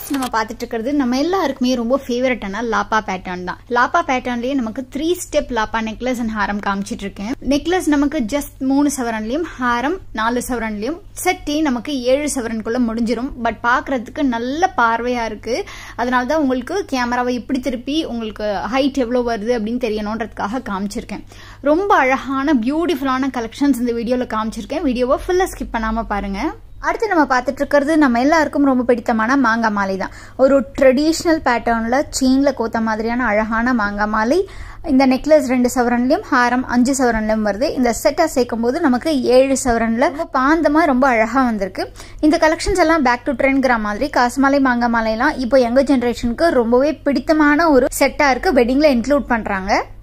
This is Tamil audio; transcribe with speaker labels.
Speaker 1: ஃபர்ஸ்ட் நம்ம பார்த்துட்டு இருக்கிறது நம்ம எல்லாருக்குமே ரொம்ப ஃபேவரட்டான லாப்பா பேட்டர்ன் தான் லாப்பா பேட்டர்ன்லயே நமக்கு த்ரீ ஸ்டெப் லாப்பா நெக்லஸ் அண்ட் ஹாரம் காமிச்சிட்டு இருக்கேன் நெக்லஸ் நமக்கு ஜஸ்ட் மூணு சவரன்லயும் ஹாரம் நாலு சவரன்லயும் செட்டி நமக்கு ஏழு சவரனுக்குள்ள முடிஞ்சிரும் பட் பாக்குறதுக்கு நல்ல பார்வையா இருக்கு அதனால தான் உங்களுக்கு கேமராவை இப்படி திருப்பி உங்களுக்கு ஹைட் எவ்வளவு வருது அப்படின்னு தெரியணுன்றதுக்காக காமிச்சிருக்கேன் ரொம்ப அழகான பியூட்டிஃபுல்லான கலெக்ஷன்ஸ் இந்த வீடியோல காமிச்சிருக்கேன் வீடியோவை ஃபுல்லா ஸ்கிப் பண்ணாம பாருங்க அடுத்து நம்ம பார்த்துட்டு இருக்கிறது நம்ம எல்லாருக்கும் ரொம்ப பிடித்தமான மாங்காய் மாலை தான் ஒரு ட்ரெடிஷ்னல் பேட்டர்னில் செயினில் கோத்த மாதிரியான அழகான மாங்காய் மாலை இந்த நெக்லஸ் ரெண்டு சவரன்லையும் ஹாரம் அஞ்சு சவரன்லையும் வருது இந்த செட்டை சேர்க்கும் போது நமக்கு ஏழு சவரன்ல ரொம்ப பாந்தமாக ரொம்ப அழகாக வந்திருக்கு இந்த கலெக்ஷன்ஸ் எல்லாம் பேக் டு ட்ரெண்ட்கிற மாதிரி காசுமாலை மாங்காய் மாலையெல்லாம் இப்போ யங்கர் ஜென்ரேஷனுக்கு ரொம்பவே பிடித்தமான ஒரு செட்டாக இருக்கு வெட்டிங்கில் இன்க்ளூட் பண்ணுறாங்க